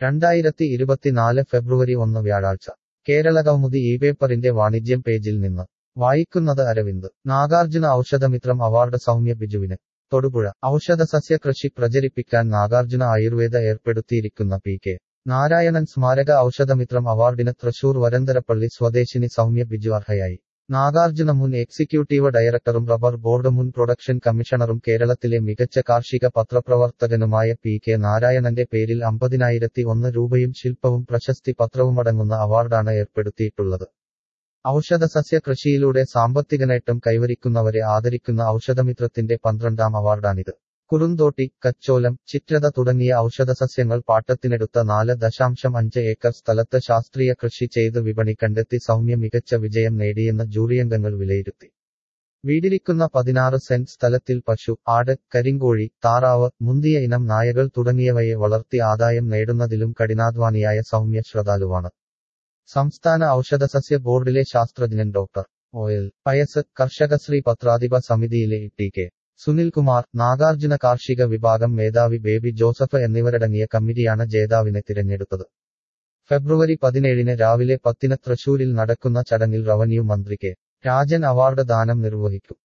രണ്ടായിരത്തി ഇരുപത്തിനാല് ഫെബ്രുവരി ഒന്ന് വ്യാഴാഴ്ച കേരള കൗമുദി ഈ പേപ്പറിന്റെ വാണിജ്യം പേജിൽ നിന്ന് വായിക്കുന്നത് അരവിന്ദ് നാഗാർജുന ഔഷധമിത്രം അവാർഡ് സൗമ്യ ബിജുവിന് തൊടുപുഴ ഔഷധസസ്യ കൃഷി പ്രചരിപ്പിക്കാൻ നാഗാർജുന ആയുർവേദ ഏർപ്പെടുത്തിയിരിക്കുന്ന പി കെ നാരായണൻ സ്മാരക ഔഷധമിത്രം അവാർഡിന് തൃശൂർ വരന്തരപ്പള്ളി സ്വദേശിനി സൗമ്യ ബിജു അർഹയായി നാഗാർജുന മുൻ എക്സിക്യൂട്ടീവ് ഡയറക്ടറും റബ്ബർ ബോർഡ് മുൻ പ്രൊഡക്ഷൻ കമ്മീഷണറും കേരളത്തിലെ മികച്ച കാർഷിക പത്രപ്രവർത്തകനുമായ പി കെ നാരായണന്റെ പേരിൽ അമ്പതിനായിരത്തി ഒന്ന് രൂപയും ശില്പവും പ്രശസ്തി പത്രവുമടങ്ങുന്ന അവാർഡാണ് ഏർപ്പെടുത്തിയിട്ടുള്ളത് ഔഷധസസ്യ കൃഷിയിലൂടെ സാമ്പത്തിക നേട്ടം കൈവരിക്കുന്നവരെ ആദരിക്കുന്ന ഔഷധമിത്രത്തിന്റെ പന്ത്രണ്ടാം അവാർഡാണിത് കുറുന്തോട്ടി കച്ചോലം ചിത്രത തുടങ്ങിയ ഔഷധസസ്യങ്ങൾ പാട്ടത്തിനെടുത്ത നാല് ദശാംശം അഞ്ച് ഏക്കർ സ്ഥലത്ത് ശാസ്ത്രീയ കൃഷി ചെയ്ത് വിപണി കണ്ടെത്തി സൗമ്യ മികച്ച വിജയം നേടിയെന്ന് ജൂറിയംഗങ്ങൾ വിലയിരുത്തി വീടിരിക്കുന്ന പതിനാറ് സെന്റ് സ്ഥലത്തിൽ പശു ആട് കരിങ്കോഴി താറാവ് മുന്തിയ ഇനം നായകൾ തുടങ്ങിയവയെ വളർത്തി ആദായം നേടുന്നതിലും കഠിനാധ്വാനിയായ സൗമ്യ ശ്രദ്ധാലുവാണ് സംസ്ഥാന ഔഷധസസ്യ ബോർഡിലെ ശാസ്ത്രജ്ഞൻ ഡോക്ടർ ഓയൽ പയസ് കർഷകശ്രീ പത്രാധിപ സമിതിയിലെ ടി കെ സുനിൽകുമാർ നാഗാർജുന കാർഷിക വിഭാഗം മേധാവി ബേബി ജോസഫ് എന്നിവരടങ്ങിയ കമ്മിറ്റിയാണ് ജേതാവിനെ തിരഞ്ഞെടുത്തത് ഫെബ്രുവരി പതിനേഴിന് രാവിലെ പത്തിന് തൃശൂരിൽ നടക്കുന്ന ചടങ്ങിൽ റവന്യൂ മന്ത്രി കെ രാജൻ അവാർഡ് ദാനം നിർവഹിക്കും